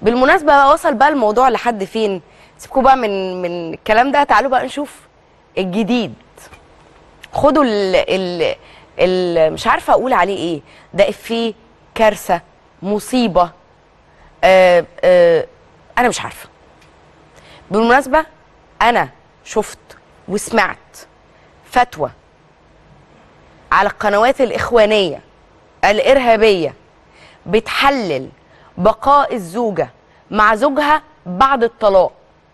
بالمناسبه بقى وصل بقى الموضوع لحد فين سيبكوا بقى من من الكلام ده تعالوا بقى نشوف الجديد خدوا ال ال ال مش عارفه اقول عليه ايه ده افيه كارثه مصيبه آه آه انا مش عارفه بالمناسبه انا شفت وسمعت فتوى على القنوات الاخوانيه الارهابيه بتحلل بقاء الزوجه مع زوجها بعد الطلاق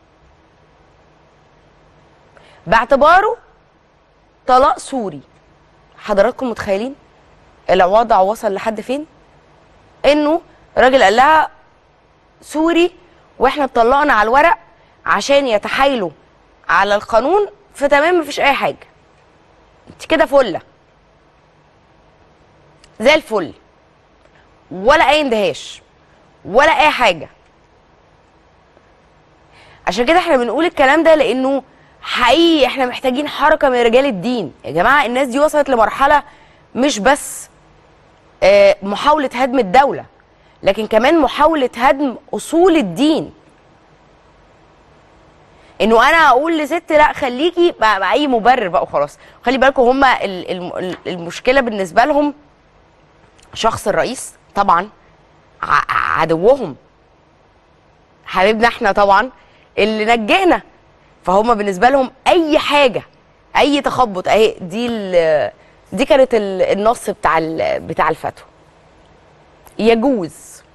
باعتباره طلاق سوري حضراتكم متخيلين الوضع وصل لحد فين انه راجل قال لها سوري واحنا اتطلقنا على الورق عشان يتحايلوا على القانون فتمام مفيش اي حاجه انت كده فله زي الفل ولا اي اندهاش ولا اي حاجه عشان كده احنا بنقول الكلام ده لانه حقيقي احنا محتاجين حركه من رجال الدين يا جماعه الناس دي وصلت لمرحله مش بس آه، محاوله هدم الدوله لكن كمان محاوله هدم اصول الدين انه انا اقول لست لا خليكي بقى بقى اي مبرر بقى وخلاص خلي بالكم هم المشكله بالنسبه لهم شخص الرئيس طبعا ع- عدوهم حبيبنا احنا طبعا اللي نجانا فهم بالنسبه لهم اي حاجه اي تخبط اهي دي ال- دي كانت ال- النص بتاع ال- بتاع الفتوى يجوز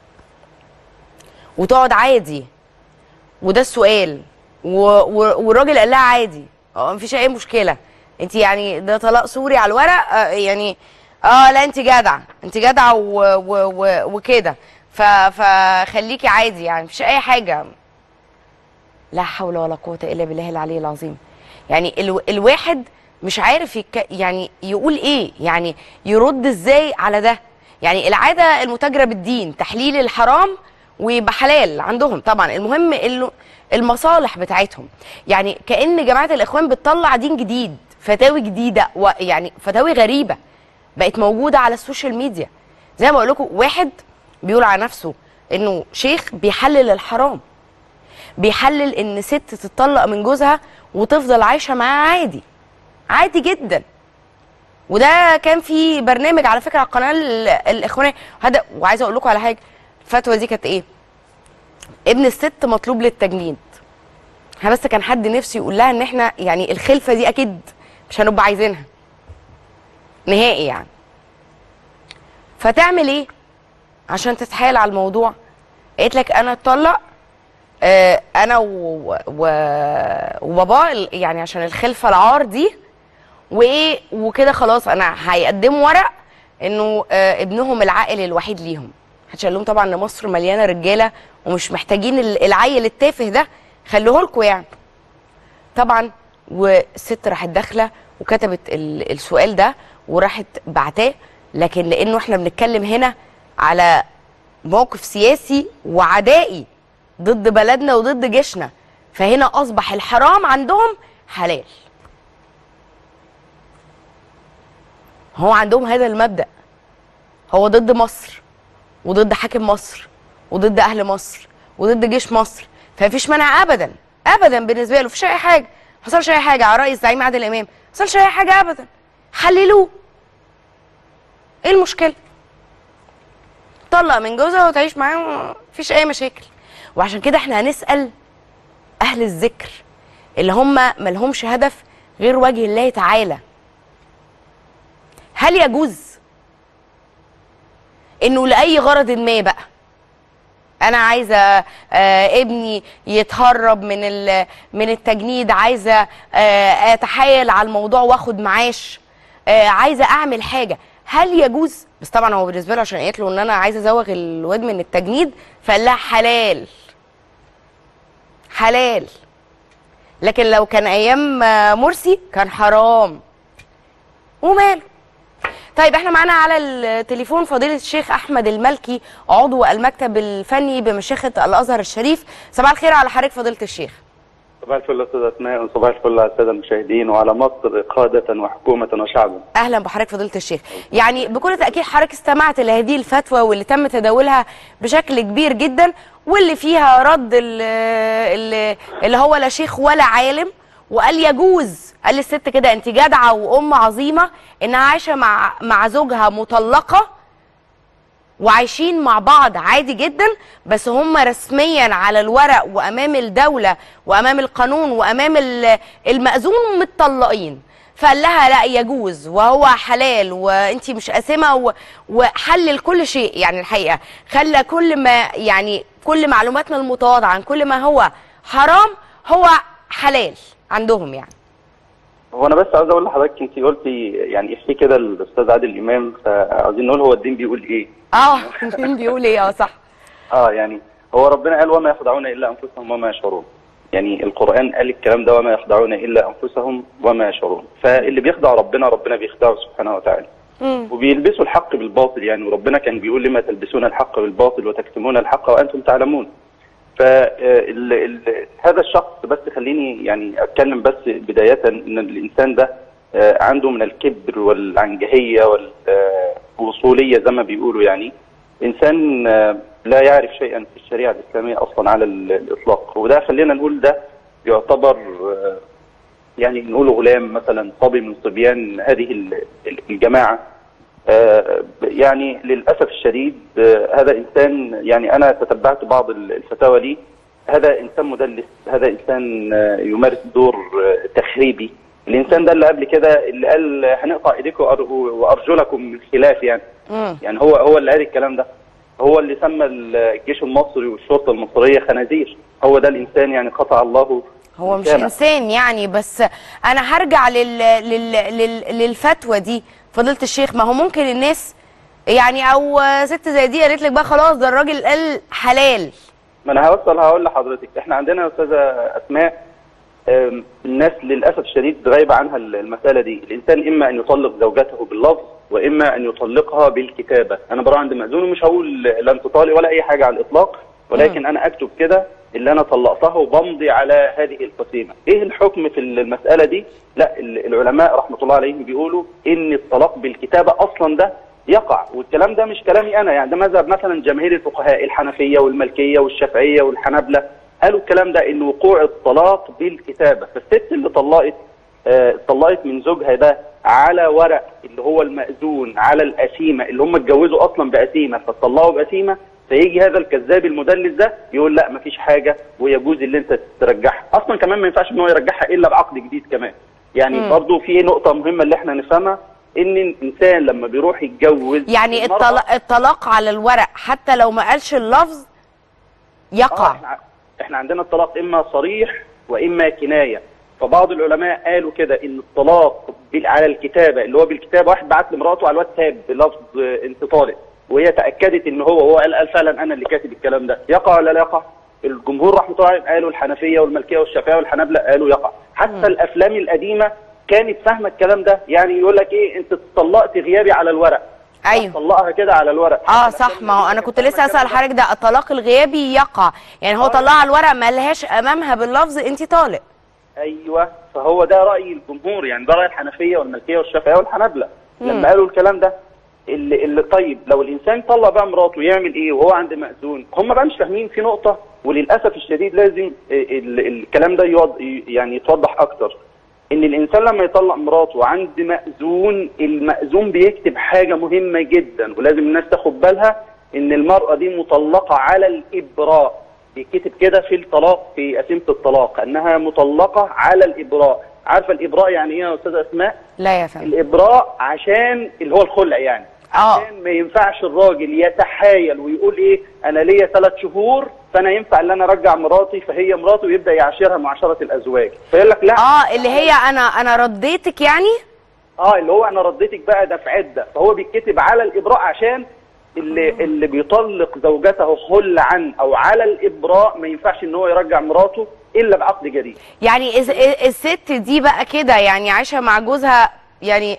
وتقعد عادي وده السؤال و- و- والراجل قال لها عادي اه مفيش اي مشكله انت يعني ده طلاق سوري على الورق آه يعني اه لا انت جدعه انت جدعه و- و- و- وكده ف- فخليكي عادي يعني مفيش اي حاجه لا حول ولا قوه الا بالله العلي العظيم يعني ال الواحد مش عارف يك يعني يقول ايه يعني يرد ازاي على ده يعني العاده المتاجره بالدين تحليل الحرام ويبقى حلال عندهم طبعا المهم ال- المصالح بتاعتهم يعني كان جماعه الاخوان بتطلع دين جديد فتاوي جديده ويعني فتاوي غريبه بقت موجوده على السوشيال ميديا زي ما بقول لكم واحد بيقول على نفسه انه شيخ بيحلل الحرام بيحلل ان ست تتطلق من جوزها وتفضل عايشه معاه عادي عادي جدا وده كان في برنامج على فكره على القناه ال- الاخوانيه هذا وعايزه اقول لكم على حاجه الفتوى دي كانت ايه ابن الست مطلوب للتجنيد احنا بس كان حد نفسه يقول لها ان احنا يعني الخلفه دي اكيد مش هنبقى عايزينها نهائي يعني فتعمل ايه عشان تتحايل على الموضوع قالت لك انا اتطلق آه، انا و- و- وبابا ال- يعني عشان الخلفه العار دي وايه وكده خلاص انا هيقدموا ورق انه آه، ابنهم العائل الوحيد ليهم محدش قال لهم طبعا ان مصر مليانه رجاله ومش محتاجين ال- العيل التافه ده خلوه لكم يعني طبعا والست راحت داخله وكتبت ال- السؤال ده وراحت بعتاه لكن لانه احنا بنتكلم هنا على موقف سياسي وعدائي ضد بلدنا وضد جيشنا فهنا اصبح الحرام عندهم حلال هو عندهم هذا المبدأ هو ضد مصر وضد حاكم مصر وضد اهل مصر وضد جيش مصر فمفيش مانع ابدا ابدا بالنسبه له مفيش اي حاجه ما حصلش اي حاجه على راي الزعيم عادل امام ما حصلش اي حاجه ابدا حللوه ايه المشكله طلق من جوزها وتعيش معاه مفيش اي مشاكل وعشان كده احنا هنسال اهل الذكر اللي هم ملهمش هدف غير وجه الله تعالى هل يجوز انه لاي غرض ما بقى انا عايزه آه، ابني يتهرب من ال- من التجنيد عايزه آه، اتحايل على الموضوع واخد معاش آه، عايزه اعمل حاجه هل يجوز بس طبعا هو بالنسبه له عشان قالت له ان انا عايزه ازوغ الواد من التجنيد فقال لها حلال حلال لكن لو كان ايام آه، مرسي كان حرام وماله طيب احنا معانا على التليفون فضيلة الشيخ أحمد الملكي عضو المكتب الفني بمشيخة الأزهر الشريف صباح الخير على حضرتك فضيلة الشيخ صباح الفل يا استاذ اسماء وصباح الفل على الساده المشاهدين وعلى مصر قاده وحكومه وشعبا. أهلا بحضرتك فضيلة الشيخ يعني بكل تأكيد حضرتك استمعت لهذه الفتوى واللي تم تداولها بشكل كبير جدا واللي فيها رد ال- ال- اللي هو لا شيخ ولا عالم وقال يجوز قال للست كده انت جدعه وام عظيمه انها عايشه مع مع زوجها مطلقه وعايشين مع بعض عادي جدا بس هم رسميا على الورق وامام الدوله وامام القانون وامام ال- المأذون متطلقين فقال لها لا يجوز وهو حلال وانت مش قاسمه و- وحلل كل شيء يعني الحقيقه خلى كل ما يعني كل معلوماتنا المتواضعه عن كل ما هو حرام هو حلال عندهم يعني هو انا بس عاوز اقول لحضرتك انت قلتي يعني احكي كده الاستاذ عادل امام فعاوزين نقول هو الدين بيقول ايه اه مين بيقول ايه اه صح اه يعني هو ربنا قال وما يخدعون الا انفسهم وما يشعرون يعني القران قال الكلام ده وما يخدعون الا انفسهم وما يشعرون فاللي بيخدع ربنا ربنا بيخدعه سبحانه وتعالى مم. وبيلبسوا الحق بالباطل يعني وربنا كان بيقول لما تلبسون الحق بالباطل وتكتمون الحق وانتم تعلمون فهذا الشخص بس خليني يعني اتكلم بس بدايه ان الانسان ده آه، عنده من الكبر والعنجهيه والوصوليه زي ما بيقولوا يعني انسان آه، لا يعرف شيئا في الشريعه الاسلاميه اصلا على ال- الاطلاق وده خلينا نقول ده يعتبر آه، يعني نقول غلام مثلا صبي من صبيان هذه ال- الجماعه آه، يعني للاسف الشديد آه، هذا انسان يعني انا تتبعت بعض ال- الفتاوى لي هذا انسان مدلس هذا انسان آه، يمارس دور آه، تخريبي الانسان ده اللي قبل كده اللي قال هنقطع ايديكم وأر- وارجلكم من خلاف يعني مم. يعني هو هو اللي قال الكلام ده هو اللي سمى الجيش المصري والشرطه المصريه خنازير هو ده الانسان يعني قطع الله هو مش لسانه. انسان يعني بس انا هرجع لل... لل... لل... للفتوى دي فضيله الشيخ ما هو ممكن الناس يعني او ست زي دي قالت لك بقى خلاص ده الراجل قال حلال ما انا هوصل هقول لحضرتك احنا عندنا يا استاذه اسماء آم، الناس للاسف الشديد غايبه عنها المساله دي الانسان اما ان يطلق زوجته باللفظ واما ان يطلقها بالكتابه انا بروح عند مأذون ومش هقول لن تطالق ولا اي حاجه على الاطلاق ولكن انا اكتب كده اللي انا طلقتها وبمضي على هذه القسيمه ايه الحكم في المساله دي لا ال- العلماء رحمه الله عليهم بيقولوا ان الطلاق بالكتابه اصلا ده يقع والكلام ده مش كلامي انا يعني ده مذهب مثلا جماهير الفقهاء الحنفيه والمالكيه والشافعيه والحنابله قالوا الكلام ده ان وقوع الطلاق بالكتابه فالست اللي طلقت آه، طلقت من زوجها ده على ورق اللي هو المأذون على الأسيمة اللي هم اتجوزوا أصلا بأسيمة فطلقوا بأسيمة فيجي هذا الكذاب المدلس ده يقول لا مفيش حاجة ويجوز اللي أنت ترجعها أصلا كمان ما ينفعش إن هو يرجعها إلا بعقد جديد كمان يعني مم. برضو في نقطة مهمة اللي احنا نفهمها إن الإنسان لما بيروح يتجوز يعني المرأة- الطلاق, الطلاق على الورق حتى لو ما قالش اللفظ آه يقع احنا احنا عندنا الطلاق اما صريح واما كنايه فبعض العلماء قالوا كده ان الطلاق بال- على الكتابه اللي هو بالكتابه واحد بعت لمراته على الواتساب بلفظ آه، انت طالق وهي تاكدت ان هو هو قال, قال فعلا انا اللي كاتب الكلام ده يقع ولا لا يقع؟ الجمهور رحمه الله عليهم قالوا الحنفيه والمالكيه والشافعيه والحنابله قالوا يقع حتى الافلام القديمه كانت فاهمه الكلام ده يعني يقول لك ايه انت اتطلقت غيابي على الورق ايوه طلقها كده على الورق اه صح ما هو انا كنت لسه اسال حضرتك ده الطلاق الغيابي يقع يعني هو آه. طلعها على الورق ما لهاش امامها باللفظ انت طالق ايوه فهو ده راي الجمهور يعني ده راي الحنفيه والمالكيه والشافعيه والحنابله مم. لما قالوا الكلام ده اللي, اللي طيب لو الانسان طلق بقى مراته يعمل ايه وهو عند مأذون هم بقى مش فاهمين في نقطه وللاسف الشديد لازم ال- ال- الكلام ده يوض يعني يتوضح اكتر ان الانسان لما يطلق مراته عند مأذون المأذون بيكتب حاجه مهمه جدا ولازم الناس تاخد بالها ان المراه دي مطلقه على الابراء بيتكتب كده في الطلاق في قسيمه الطلاق انها مطلقه على الابراء عارفه الابراء يعني ايه يا استاذه اسماء لا يا فندم الابراء عشان اللي هو الخلع يعني اه عشان ما ينفعش الراجل يتحايل ويقول ايه انا ليا ثلاث شهور فانا ينفع ان انا ارجع مراتي فهي مراته ويبدا يعاشرها معاشره الازواج فيقول لك لا اه اللي هي انا انا رديتك يعني اه اللي هو انا رديتك بقى ده في عده فهو بيتكتب على الابراء عشان اللي اللي بيطلق زوجته خلعا او على الابراء ما ينفعش ان هو يرجع مراته الا بعقد جديد يعني إز- إز- الست دي بقى كده يعني عايشه مع جوزها يعني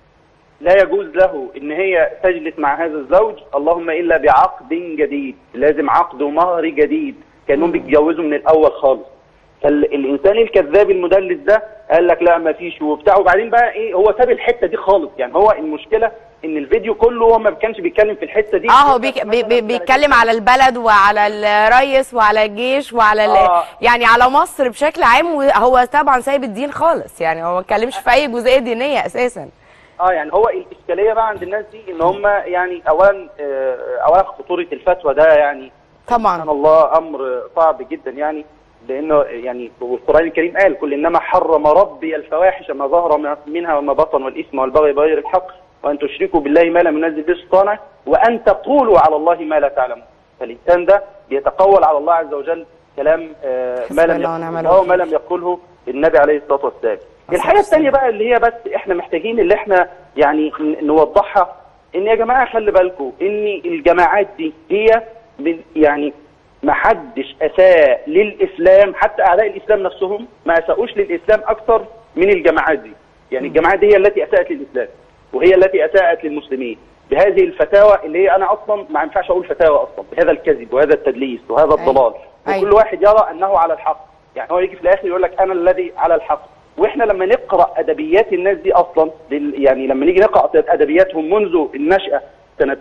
لا يجوز له ان هي تجلس مع هذا الزوج اللهم الا بعقد جديد لازم عقد ومهر جديد كانهم بيتجوزوا من الاول خالص فالانسان الكذاب المدلس ده قال لك لا ما فيش وبتاع وبعدين بقى ايه هو ساب الحته دي خالص يعني هو المشكله ان الفيديو كله هو ما كانش بيتكلم في الحته دي اه هو بيك بي بي بيتكلم على البلد وعلى الريس وعلى الجيش وعلى ال- آه. يعني على مصر بشكل عام وهو طبعا سايب الدين خالص يعني هو ما اتكلمش في اي جزئيه دينيه اساسا اه يعني هو الاشكاليه بقى عند الناس دي ان هم يعني اولا آه، اولا خطوره الفتوى ده يعني طبعا سبحان الله امر صعب جدا يعني لانه يعني والقران الكريم قال كل انما حرم ربي الفواحش ما ظهر ما- منها وما بطن والاثم والبغي بغير الحق وان تشركوا بالله ما لم ينزل به سلطانا وان تقولوا على الله ما لا تعلمون فالانسان ده بيتقول على الله عز وجل كلام آه، ما حسبي لم الله ونعم يقله الوكيل. الله وما لم يقله النبي عليه الصلاه والسلام الصلاة الحاجه والسلام. الثانيه بقى اللي هي بس احنا محتاجين اللي احنا يعني ن- نوضحها ان يا جماعه خلي بالكم ان الجماعات دي هي من يعني ما حدش اساء للاسلام حتى اعداء الاسلام نفسهم ما اساءوش للاسلام اكثر من الجماعات دي يعني الجماعات دي هي التي اساءت للاسلام وهي التي اساءت للمسلمين بهذه الفتاوى اللي هي انا اصلا ما ينفعش اقول فتاوى اصلا بهذا الكذب وهذا التدليس وهذا أيوة. الضلال أيوة. وكل واحد يرى انه على الحق يعني هو يجي في الاخر يقول لك انا الذي على الحق واحنا لما نقرا ادبيات الناس دي اصلا لل- يعني لما نيجي نقرا ادبياتهم منذ النشاه سنه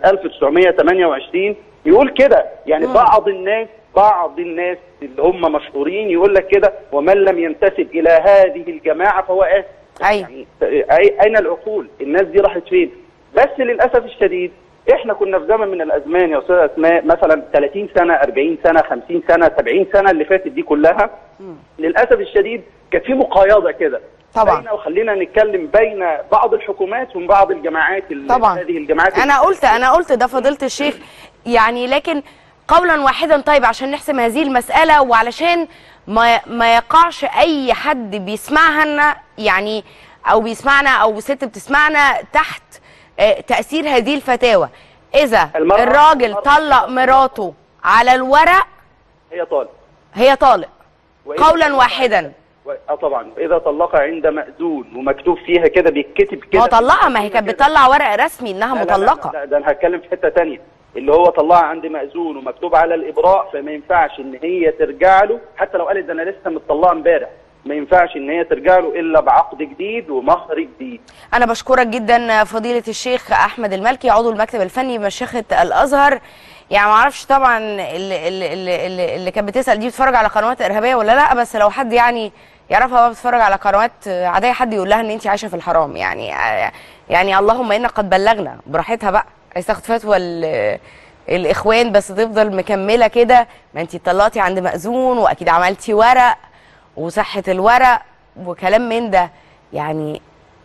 1928 يقول كده يعني مم. بعض الناس بعض الناس اللي هم مشهورين يقول لك كده ومن لم ينتسب الى هذه الجماعه فهو اسف ايوه يعني أي- اين العقول؟ الناس دي راحت فين؟ بس للاسف الشديد احنا كنا في زمن من الازمان يا استاذ اسماء مثلا 30 سنه 40 سنه 50 سنه 70 سنه اللي فاتت دي كلها للاسف الشديد كانت في مقايضه كده طبعا. بين وخلينا نتكلم بين بعض الحكومات ومن بعض الجماعات ال- طبعا. هذه الجماعات انا قلت انا قلت ده فضيله الشيخ يعني لكن قولا واحدا طيب عشان نحسم هذه المساله وعلشان ما ما يقعش اي حد بيسمعها لنا يعني او بيسمعنا او ست بتسمعنا تحت آه، تاثير هذه الفتاوى اذا المرأة- الراجل المرأة- طلق مراته على الورق هي طالب هي طالق وإذا قولا طلق- واحدا و- اه طبعا اذا طلق عند مأذون ومكتوب فيها كده بيتكتب كده ما هو طلقها ما هي كانت بتطلع ورق رسمي انها لا لا لا مطلقه لا ده انا هتكلم في حته تانية اللي هو طلعها عند مأذون ومكتوب على الابراء فما ينفعش ان هي ترجع له حتى لو قالت ده انا لسه مطلعه امبارح ما ينفعش ان هي ترجع له الا بعقد جديد ومهر جديد أنا بشكرك جدا فضيلة الشيخ أحمد المالكي عضو المكتب الفني بمشيخة الأزهر يعني ما اعرفش طبعا اللي, اللي, اللي, اللي, اللي كانت بتسأل دي بتتفرج على قنوات إرهابية ولا لا بس لو حد يعني يعرفها بقى بتتفرج على قنوات عادية حد يقول لها إن أنت عايشة في الحرام يعني يعني اللهم إنا قد بلغنا براحتها بقى عايز تاخد فتوى ال- الإخوان بس تفضل مكملة كده ما أنت اتطلقتي عند مأذون وأكيد عملتي ورق وصحة الورق وكلام من ده يعني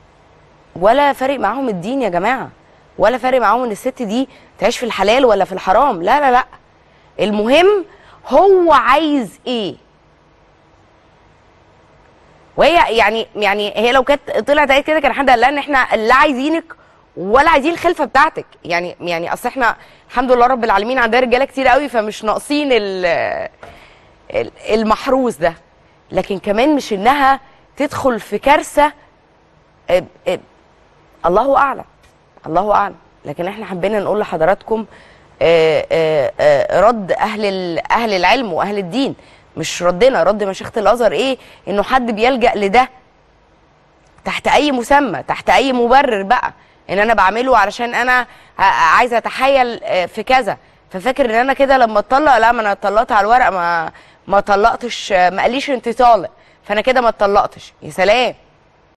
ولا فارق معاهم الدين يا جماعه ولا فارق معاهم ان الست دي تعيش في الحلال ولا في الحرام لا لا لا المهم هو عايز ايه وهي يعني يعني هي لو كانت طلعت قالت كده كان حد قال لها ان احنا لا عايزينك ولا عايزين الخلفه بتاعتك يعني يعني اصل احنا الحمد لله رب العالمين عندنا رجاله كتير قوي فمش ناقصين ال- ال- المحروس ده لكن كمان مش انها تدخل في كارثه اب- اب- الله اعلم الله اعلم لكن احنا حبينا نقول لحضراتكم آه، آه، آه، رد اهل ال- اهل العلم واهل الدين مش ردنا رد مشيخه الازهر ايه انه حد بيلجا لده تحت اي مسمى تحت اي مبرر بقى ان انا بعمله علشان انا ه- عايزه اتحايل آه، في كذا ففاكر ان انا كده لما اتطلق لا ما انا اتطلقت على الورق ما ما طلقتش آه، ما قاليش انت طالق فانا كده ما اتطلقتش يا سلام